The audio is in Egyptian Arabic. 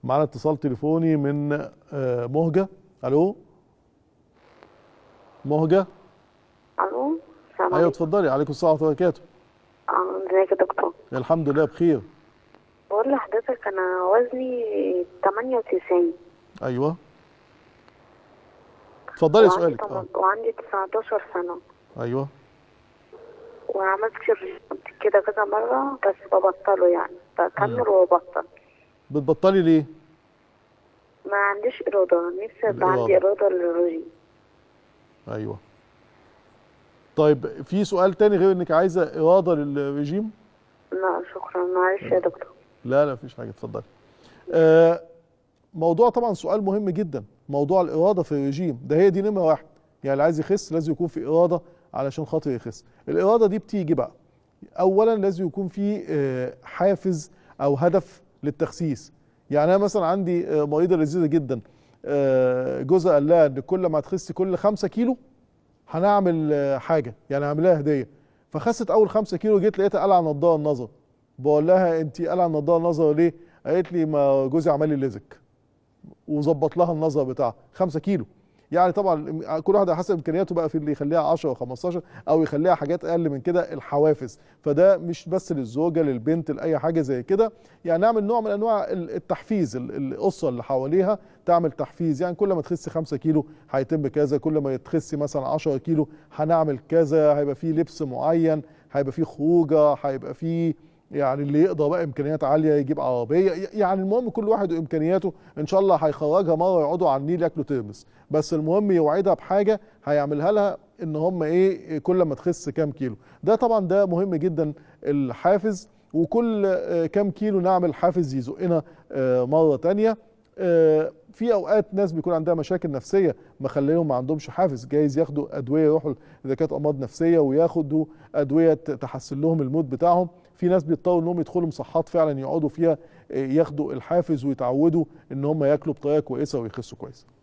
معانا اتصال تليفوني من آه، مهجه الو مهجه الو السلام ايوه عليكم اتفضلي عليكم السلام ورحمه الله وبركاته آه، ازيك يا دكتور الحمد لله بخير بقول لحضرتك انا وزني 98 ايوه اتفضلي وعندي سؤالك تم- اه وعندي 19 سنة ايوه وعملت الرجيم كده كذا مرة بس ببطله يعني بكمل وببطل بتبطلي ليه ما عنديش إرادة نفسي يبقى الإرادة. عندي إرادة للرجيم ايوه طيب في سؤال تاني غير انك عايزه اراده للرجيم لا شكرا معلش يا دكتور لا لا مفيش حاجه اتفضلي آه موضوع طبعا سؤال مهم جدا موضوع الاراده في الرجيم ده هي دي نمره واحد يعني اللي عايز يخس لازم يكون في اراده علشان خاطر يخس الاراده دي بتيجي بقى اولا لازم يكون في آه، حافز او هدف للتخسيس يعني انا مثلا عندي آه، مريضه لذيذه جدا آه، جوزها قال لها ان كل ما تخسي كل خمسة كيلو هنعمل آه، حاجه يعني هعمل لها هديه فخست اول خمسة كيلو جيت لقيتها قلع نضاره النظر بقول لها انت قلع نضاره النظر ليه قالت لي ما جوزي عمل لي ليزك وظبط لها النظر بتاعها 5 كيلو يعني طبعا كل واحد على حسب امكانياته بقى في اللي يخليها 10 و15 او يخليها حاجات اقل من كده الحوافز فده مش بس للزوجه للبنت لاي حاجه زي كده يعني نعمل نوع من انواع ال- التحفيز ال- الاسره اللي حواليها تعمل تحفيز يعني كل ما تخسي 5 كيلو هيتم كذا كل ما تخسي مثلا 10 كيلو هنعمل كذا هيبقى فيه لبس معين هيبقى فيه خروجه هيبقى فيه يعني اللي يقدر بقى امكانيات عاليه يجيب عربيه يعني المهم كل واحد وامكانياته ان شاء الله هيخرجها مره يقعدوا على النيل ياكلوا ترمس بس المهم يوعدها بحاجه هيعملها لها ان هم ايه كل ما تخس كام كيلو ده طبعا ده مهم جدا الحافز وكل آه، كام كيلو نعمل حافز يزقنا آه، مره تانية آه، في اوقات ناس بيكون عندها مشاكل نفسيه مخليهم ما عندهمش حافز جايز ياخدوا ادويه يروحوا اذا كانت امراض نفسيه وياخدوا ادويه تحسن لهم المود بتاعهم في ناس بيضطروا انهم يدخلوا مصحات فعلا يقعدوا فيها آه، ياخدوا الحافز ويتعودوا ان هم ياكلوا بطريقه كويسه ويخسوا كويس